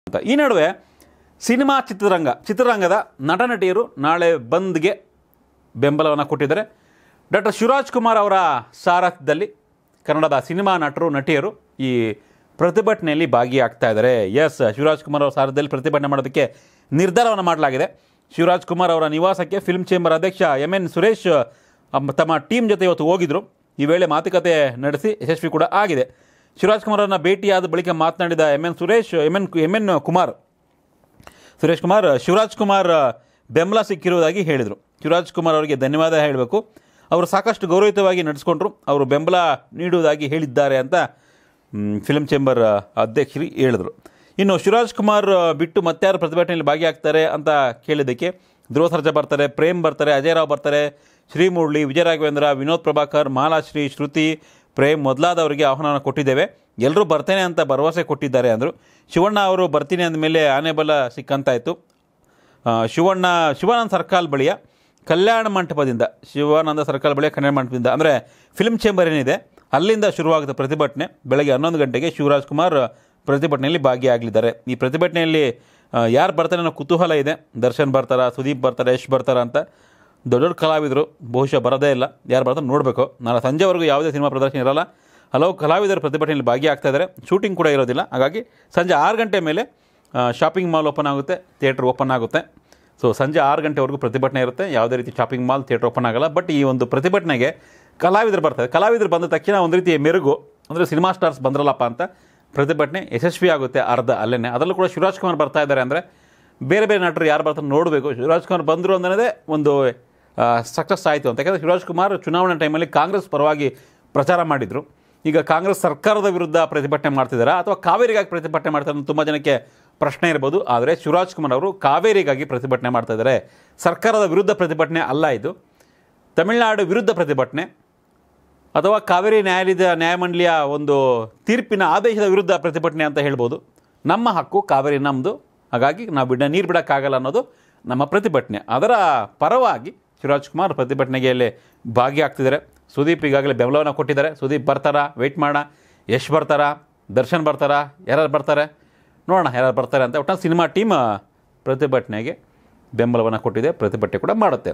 ಅಂತ ಈ ನಡುವೆ ಸಿನಿಮಾ ಚಿತ್ರರಂಗ ಚಿತ್ರರಂಗದ ನಟ ನಟಿಯರು ನಾಳೆ ಬಂದ್ಗೆ ಬೆಂಬಲವನ್ನು ಕೊಟ್ಟಿದ್ದಾರೆ ಡಾಕ್ಟರ್ ಶಿವರಾಜ್ ಕುಮಾರ್ ಅವರ ಸಾರಥ್ಯದಲ್ಲಿ ಕನ್ನಡದ ಸಿನಿಮಾ ನಟರು ನಟಿಯರು ಈ ಪ್ರತಿಭಟನೆಯಲ್ಲಿ ಭಾಗಿಯಾಗ್ತಾ ಇದ್ದಾರೆ ಎಸ್ ಶಿವರಾಜ್ ಕುಮಾರ್ ಅವರ ಸಾರಥ್ಯದಲ್ಲಿ ಪ್ರತಿಭಟನೆ ಮಾಡೋದಕ್ಕೆ ನಿರ್ಧಾರವನ್ನು ಮಾಡಲಾಗಿದೆ ಶಿವರಾಜ್ ಕುಮಾರ್ ಅವರ ನಿವಾಸಕ್ಕೆ ಫಿಲ್ಮ್ ಚೇಂಬರ್ ಅಧ್ಯಕ್ಷ ಎಮ್ ಎನ್ ಸುರೇಶ್ ಅಮ್- ತಮ್ಮ ಟೀಮ್ ಜೊತೆ ಇವತ್ತು ಹೋಗಿದ್ರು ಈ ವೇಳೆ ಮಾತುಕತೆ ನಡೆಸಿ ಯಶಸ್ವಿ ಕೂಡ ಆಗಿದೆ ಶಿವರಾಜ್ ಕುಮಾರ್ ಅವರನ್ನ ಭೇಟಿಯಾದ ಬಳಿಕ ಮಾತನಾಡಿದ M N Suresh M N M N Kumar Suresh Kumar Shivaraj Kumar ಬೆಂಬಲ ಸಿಕ್ಕಿರುವುದಾಗಿ ಹೇಳಿದರು ಶಿವರಾಜ್ ಕುಮಾರ್ ಅವರಿಗೆ ಧನ್ಯವಾದ ಹೇಳಬೇಕು ಅವರು ಸಾಕಷ್ಟು ಗೌರವಯುತವಾಗಿ ನಡೆಸ್ಕೊಂಡ್ರು ಅವರು ಬೆಂಬಲ ನೀಡುವುದಾಗಿ ಹೇಳಿದ್ದಾರೆ ಅಂತ ಮ್, ಫಿಲ್ಮ್ ಚೇಂಬರ್ ಅಧ್ಯಕ್ಷರು ಹೇಳಿದರು ಇನ್ನು ಶಿವರಾಜ್ ಕುಮಾರ್ ಬಿಟ್ಟು ಮತ್ತಾರು ಪ್ರತಿಭಟನೆಯಲ್ಲಿ ಭಾಗಿಯಾಗ್ತಾರೆ ಅಂತ ಕೇಳಿದ್ದಕ್ಕೆ ಧ್ರುವ ಸರ್ಜಾ ಬರ್ತಾರೆ ಪ್ರೇಮ್ ಬರ್ತಾರೆ ಅಜಯ್ ರಾವ್ ಬರ್ತಾರೆ ಶ್ರೀಮುರಳಿ ವಿಜಯ ರಾಘವೇಂದ್ರ ವಿನೋದ್ ಪ್ರಭಾಕರ್ ಮಾಲಾಶ್ರೀ ಶ್ರುತಿ ಪ್ರೇಮ್ ಮೊದಲಾದವರಿಗೆ ಆಹ್ವಾನ ಕೊಟ್ಟಿದ್ದೇವೆ ಎಲ್ಲರೂ ಬರ್ತೇನೆ ಅಂತ ಭರವಸೆ ಕೊಟ್ಟಿದ್ದಾರೆ ಅಂದರು ಶಿವಣ್ಣ ಅವರು ಬರ್ತೀನಿ ಅಂದಮೇಲೆ ಆನೆ ಬಲ ಸಿಕ್ಕಂತಾಯಿತು ಆ, ಶಿವಣ್ಣ ಶಿವಾನಂದ ಸರ್ಕಲ್ ಬಳಿಯ ಕಲ್ಯಾಣ ಮಂಟಪದಿಂದ ಶಿವಾನಂದ ಸರ್ಕಲ್ ಬಳಿಯ ಕಲ್ಯಾಣ ಮಂಟಪದಿಂದ ಅಂದರೆ ಫಿಲ್ಮ್ ಚೇಂಬರ್ ಏನಿದೆ ಅಲ್ಲಿಂದ ಶುರುವಾಗುತ್ತೆ ಪ್ರತಿಭಟನೆ ಬೆಳಗ್ಗೆ ಹನ್ನೊಂದು ಗಂಟೆಗೆ ಶಿವರಾಜ್ ಕುಮಾರ್ ಪ್ರತಿಭಟನೆಯಲ್ಲಿ ಭಾಗಿಯಾಗಲಿದ್ದಾರೆ ಈ ಪ್ರತಿಭಟನೆಯಲ್ಲಿ ಯಾರು ಬರ್ತಾರೆ ಅನ್ನೋ ಕುತೂಹಲ ಇದೆ ದರ್ಶನ್ ಬರ್ತಾರಾ ಸುದೀಪ್ ಬರ್ತಾರೆ ಯಶ್ ಬರ್ತಾರಾ ಅಂತ ದೊಡ್ಡ ದೊಡ್ಡ ಕಲಾವಿದರು ಬಹುಶಃ ಬರೋದೇ ಇಲ್ಲ ಯಾರು ಬರ್ತಾರೆ ನೋಡಬೇಕು ನಾಳೆ ಸಂಜೆವರೆಗೂ ಯಾವುದೇ ಸಿನಿಮಾ ಪ್ರದರ್ಶನ ಇರಲ್ಲ ಹಲವು ಕಲಾವಿದರು ಪ್ರತಿಭಟನೆಯಲ್ಲಿ ಭಾಗಿಯಾಗ್ತಾ ಇದ್ದಾರೆ ಶೂಟಿಂಗ್ ಕೂಡ ಇರೋದಿಲ್ಲ ಹಾಗಾಗಿ ಸಂಜೆ ಆರು ಗಂಟೆ ಮೇಲೆ ಶಾಪಿಂಗ್ ಮಾಲ್ ಓಪನ್ ಆಗುತ್ತೆ ಥಿಯೇಟ್ರ್ ಓಪನ್ ಆಗುತ್ತೆ ಸೊ ಸಂಜೆ ಆರು ಗಂಟೆವರೆಗೂ ಪ್ರತಿಭಟನೆ ಇರುತ್ತೆ ಯಾವುದೇ ರೀತಿ ಶಾಪಿಂಗ್ ಮಾಲ್ ಥಿಯೇಟ್ರ್ ಓಪನ್ ಆಗಲ್ಲ ಬಟ್ ಈ ಒಂದು ಪ್ರತಿಭಟನೆಗೆ ಕಲಾವಿದರು ಬರ್ತಾರೆ ಕಲಾವಿದರು ಬಂದ ತಕ್ಷಣ ಒಂದು ರೀತಿ ಮೆರುಗು ಅಂದರೆ ಸಿನಿಮಾ ಸ್ಟಾರ್ಸ್ ಬಂದ್ರಲ್ಲಪ್ಪ ಅಂತ ಪ್ರತಿಭಟನೆ ಯಶಸ್ವಿ ಆಗುತ್ತೆ ಅರ್ಧ ಅಲ್ಲೇ ಅದರಲ್ಲೂ ಕೂಡ ಶಿವರಾಜ್ ಕುಮಾರ್ ಬರ್ತಾ ಇದ್ದಾರೆ ಅಂದರೆ ಬೇರೆ ಬೇರೆ ನಟರು ಯಾರು ಬರ್ತಾರೆ ನೋಡಬೇಕು ಶಿವರಾಜ್ ಕುಮಾರ್ ಬಂದರು ಅನ್ನೋದೇ ಒಂದು ಸಕ್ಸಸ್ ಆಯಿತು ಅಂತ ಯಾಕಂದರೆ ಶಿವರಾಜ್ ಕುಮಾರ್ ಚುನಾವಣೆ ಟೈಮಲ್ಲಿ ಕಾಂಗ್ರೆಸ್ ಪರವಾಗಿ ಪ್ರಚಾರ ಮಾಡಿದರು ಈಗ ಕಾಂಗ್ರೆಸ್ ಸರ್ಕಾರದ ವಿರುದ್ಧ ಪ್ರತಿಭಟನೆ ಮಾಡ್ತಿದ್ದಾರಾ ಅಥವಾ ಕಾವೇರಿಗಾಗಿ ಪ್ರತಿಭಟನೆ ಮಾಡ್ತಾರೆ ಅನ್ನೋ ತುಂಬ ಜನಕ್ಕೆ ಪ್ರಶ್ನೆ ಇರ್ಬೋದು ಆದರೆ ಶಿವರಾಜ್ ಕುಮಾರ್ ಅವರು ಕಾವೇರಿಗಾಗಿ ಪ್ರತಿಭಟನೆ ಮಾಡ್ತಾ ಇದ್ದಾರೆ ಸರ್ಕಾರದ ವಿರುದ್ಧ ಪ್ರತಿಭಟನೆ ಅಲ್ಲ ಇದು ತಮಿಳುನಾಡು ವಿರುದ್ಧ ಪ್ರತಿಭಟನೆ ಅಥವಾ ಕಾವೇರಿ ನ್ಯಾಯಾಲಯದ ನ್ಯಾಯಮಂಡಳಿಯ ಒಂದು ತೀರ್ಪಿನ ಆದೇಶದ ವಿರುದ್ಧ ಪ್ರತಿಭಟನೆ ಅಂತ ಹೇಳ್ಬೋದು ನಮ್ಮ ಹಕ್ಕು ಕಾವೇರಿ ನಮ್ಮದು ಹಾಗಾಗಿ ನಾವು ಬಿಡ ನೀರು ಬಿಡೋಕ್ಕಾಗಲ್ಲ ಅನ್ನೋದು ನಮ್ಮ ಪ್ರತಿಭಟನೆ ಅದರ ಪರವಾಗಿ ಶಿವರಾಜ್ ಕುಮಾರ್ ಪ್ರತಿಭಟನೆಗೆ ಭಾಗಿಯಾಗ್ತಿದ್ದಾರೆ ಸುದೀಪ್ ಈಗಾಗಲೇ ಬೆಂಬಲವನ್ನು ಕೊಟ್ಟಿದ್ದಾರೆ ಸುದೀಪ್ ಬರ್ತಾರಾ ವೆಯ್ಟ್ ಮಾಡೋಣ ಯಶ್ ಬರ್ತಾರಾ ದರ್ಶನ್ ಬರ್ತಾರಾ ಯಾರು ಬರ್ತಾರೆ ನೋಡೋಣ ಯಾರು ಬರ್ತಾರೆ ಅಂತ ಒಟ್ಟು ಸಿನಿಮಾ ಟೀಮ್ ಪ್ರತಿಭಟನೆಗೆ ಬೆಂಬಲವನ್ನು ಕೊಟ್ಟಿದೆ ಪ್ರತಿಭಟನೆ ಕೂಡ ಮಾಡುತ್ತೆ